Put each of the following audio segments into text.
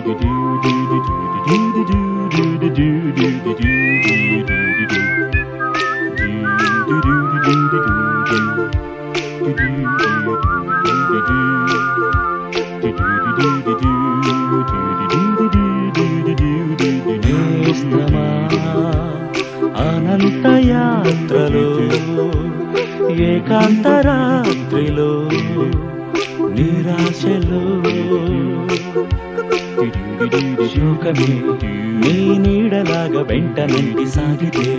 నేస్తమా అనంత యాత్రలో ఏకాంత రాత్రిలో నిరాశలో శోకమే నీ నీడలాగా వెంట నుండి సాగితే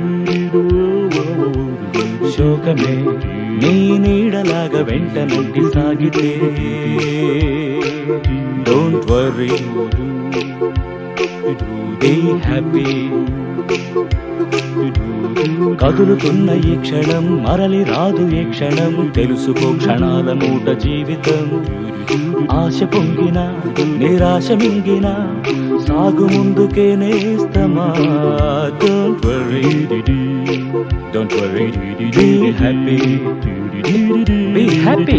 శోకమే నీ నీడలాగా వెంట నుండి సాగితే డోంట్ వరీ బీ హ్యాపీ కదులుతున్న ఈ క్షణం మరలి రాదు ఈ క్షణం తెలుసుకో క్షణాల మూట జీవితం ఆశ పొంగిన నిరాశ మింగిన సాగు ముందుకే నేస్తమా don't worry don't worry be happy be happy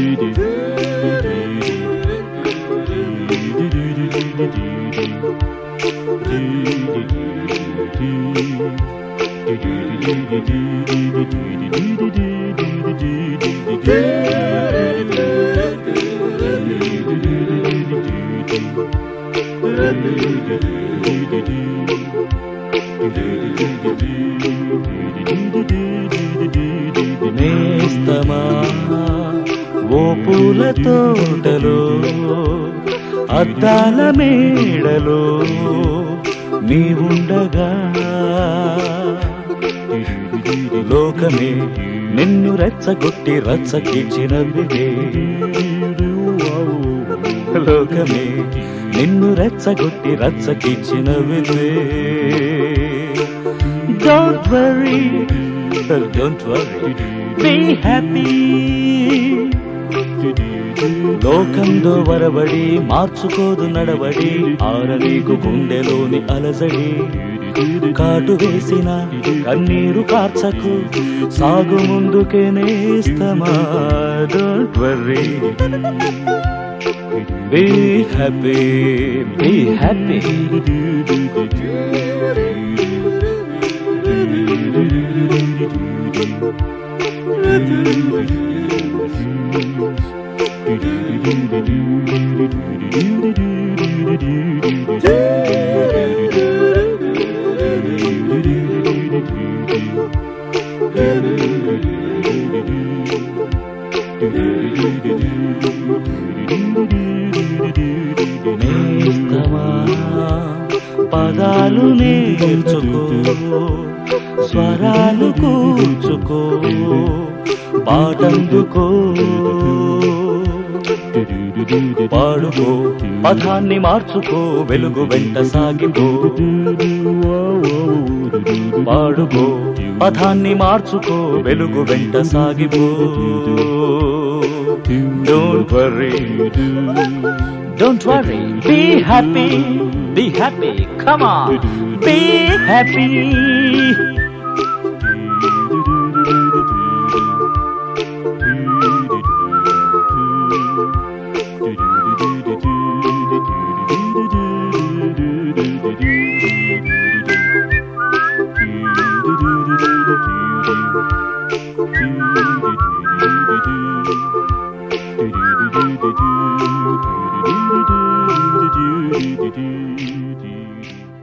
నేస్తమా ఓ పూల తోటలో అద్దాల మేడలో నీవుండగా లోకమే నిన్ను రెచ్చగొట్టి రచ్చకిచ్చినవిదే లోకమే నిన్ను రెచ్చగొట్టి రచ్చకిచ్చినవిదే don't worry don't worry be happy లోకంలో వరబడి మార్చుకోదు నడవడి ఆరనీకు గుండెలోని అలజడి కాటు వేసిన కన్నీరు కార్చకు సాగు ముందుకే నేస్తమా don't worry be happy be happy నేస్తమా పదాలు నేర్చుకో స్వరాలు కూర్చుకో పాటందుకో పాడుకో పదాన్ని మార్చుకో వెలుగు వెంట సాగిపో పాడుకో పదాన్ని మార్చుకో వెలుగు వెంట సాగిపో don't worry don't worry be happy be happy come on be happy Do